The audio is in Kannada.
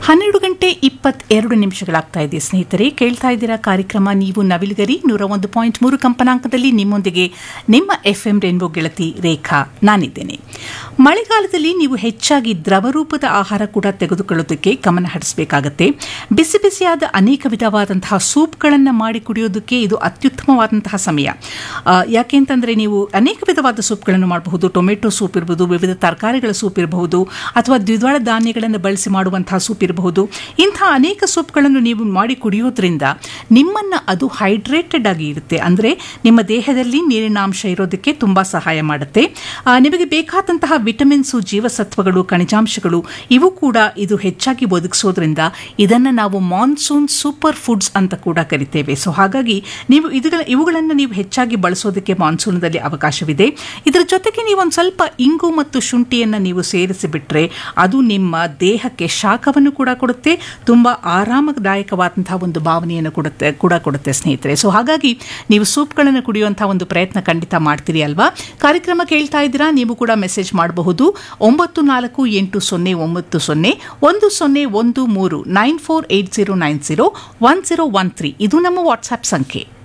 ಹನ್ನೆರಡು ಗಂಟೆ ಇಪ್ಪತ್ತೆರಡು ನಿಮಿಷಗಳಾಗ್ತಾ ಇದೆ ಸ್ನೇಹಿತರೆ ಕೇಳ್ತಾ ಇದ್ದೀರಾ ಕಾರ್ಯಕ್ರಮ ನೀವು ನವಿಲುಗರಿ ನೂರ ಒಂದು ಪಾಯಿಂಟ್ ಮೂರು ಕಂಪನಾಂಕದಲ್ಲಿ ನಿಮ್ಮೊಂದಿಗೆ ನಿಮ್ಮ ಎಫ್ ಎಂ ರೇನ್ಬೋ ಗೆಳತಿ ರೇಖಾ ನಾನಿದ್ದೇನೆ ಮಳೆಗಾಲದಲ್ಲಿ ನೀವು ಹೆಚ್ಚಾಗಿ ದ್ರವರೂಪದ ಆಹಾರ ಕೂಡ ತೆಗೆದುಕೊಳ್ಳೋದಕ್ಕೆ ಗಮನ ಹರಿಸಬೇಕಾಗತ್ತೆ ಬಿಸಿ ಬಿಸಿಯಾದ ಅನೇಕ ವಿಧವಾದಂತಹ ಸೂಪ್ಗಳನ್ನು ಮಾಡಿ ಕುಡಿಯೋದಕ್ಕೆ ಇದು ಅತ್ಯುತ್ತಮವಾದಂತಹ ಸಮಯ ಆ, ಯಾಕೆ ಅಂತಂದ್ರೆ ನೀವು ಅನೇಕ ವಿಧವಾದ ಸೂಪ್ಗಳನ್ನು ಮಾಡಬಹುದು ಟೊಮೆಟೊ ಸೂಪ್ ಇರಬಹುದು ವಿವಿಧ ತರಕಾರಿಗಳ ಸೂಪ್ ಇರಬಹುದು ಅಥವಾ ದ್ವಿದಳ ಧಾನ್ಯಗಳನ್ನು ಬಳಸಿ ಮಾಡುವಂತಹ ಸೂಪ್ ಇರಬಹುದು ಇಂತಹ ಅನೇಕ ಸೂಪ್ಗಳನ್ನು ನೀವು ಮಾಡಿ ಕುಡಿಯೋದ್ರಿಂದ ನಿಮ್ಮನ್ನು ಅದು ಹೈಡ್ರೇಟೆಡ್ ಆಗಿ ಇರುತ್ತೆ ಅಂದರೆ ನಿಮ್ಮ ದೇಹದಲ್ಲಿ ನೀರಿನಾಂಶ ಇರೋದಕ್ಕೆ ತುಂಬ ಸಹಾಯ ಮಾಡುತ್ತೆ ಆ, ನಿಮಗೆ ಬೇಕಾದಂತಹ ವಿಟಮಿನ್ಸು ಜೀವಸತ್ವಗಳು ಖನಿಜಾಂಶಗಳು ಇವು ಕೂಡ ಇದು ಹೆಚ್ಚಾಗಿ ಒದಗಿಸೋದ್ರಿಂದ ಇದನ್ನು ನಾವು ಮಾನ್ಸೂನ್ ಸೂಪರ್ ಫುಡ್ಸ್ ಅಂತ ಕೂಡ ಕರಿತೇವೆ ಸೊ ಹಾಗಾಗಿ ನೀವು ಇದುಗಳ ಇವುಗಳನ್ನು ನೀವು ಹೆಚ್ಚಾಗಿ ಬಳಸೋದಕ್ಕೆ ಮಾನ್ಸೂನ್ದಲ್ಲಿ ಅವಕಾಶವಿದೆ ಇದರ ಜೊತೆಗೆ ನೀವು ಒಂದು ಸ್ವಲ್ಪ ಇಂಗು ಮತ್ತು ಶುಂಠಿಯನ್ನು ನೀವು ಸೇರಿಸಿ ಬಿಟ್ರೆ ಅದು ನಿಮ್ಮ ದೇಹಕ್ಕೆ ಶಾಖವನ್ನು ಕೂಡ ಕೊಡುತ್ತೆ ತುಂಬ ಆರಾಮದಾಯಕವಾದಂತಹ ಒಂದು ಭಾವನೆಯನ್ನು ಕೊಡುತ್ತೆ ಕೂಡ ಕೊಡುತ್ತೆ ಸ್ನೇಹಿತರೆ ಸೊ ಹಾಗಾಗಿ ನೀವು ಸೂಪ್ಗಳನ್ನು ಕುಡಿಯುವಂತಹ ಒಂದು ಪ್ರಯತ್ನ ಖಂಡಿತ ಮಾಡ್ತೀರಿ ಅಲ್ವಾ ಕಾರ್ಯಕ್ರಮ ಕೇಳ್ತಾ ಇದ್ದೀರಾ ನೀವು ಕೂಡ ಮೆಸೇಜ್ ಮಾಡಬಹುದು ಒಂಬತ್ತು ನಾಲ್ಕು ಎಂಟು ಸೊನ್ನೆ ಒಂಬತ್ತು ಸೊನ್ನೆ ಒಂದು ಸೊನ್ನೆ ಒಂದು ಮೂರು nine four eight zero nine zero one zero one three ಇದು ನಮ್ಮ ವಾಟ್ಸ್ಆ್ಯಪ್ ಸಂಖ್ಯೆ